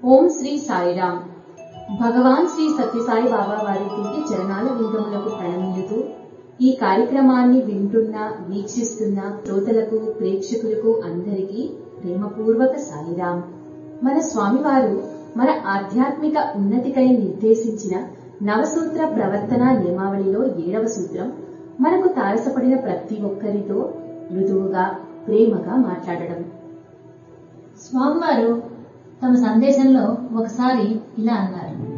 ఓం శ్రీ సాయిరామ్ భగవాన్ శ్రీ సత్యసాయి బాబా వారి దివ్య చరణాల విందములకు ప్రణమిల్లుతూ ఈ కార్యక్రమాన్ని వింటున్న వీక్షిస్తున్న శ్రోతలకు ప్రేక్షకులకు అందరికీ ప్రేమపూర్వక సాయిరామ్ మన స్వామివారు మన ఆధ్యాత్మిక ఉన్నతికై నిర్దేశించిన నవసూత్ర ప్రవర్తన నియమావళిలో ఏడవ సూత్రం మనకు తారసపడిన ప్రతి ఒక్కరితో మృదువుగా ప్రేమగా మాట్లాడడం స్వామివారు తమ సందేశంలో ఒకసారి ఇలా అన్నారు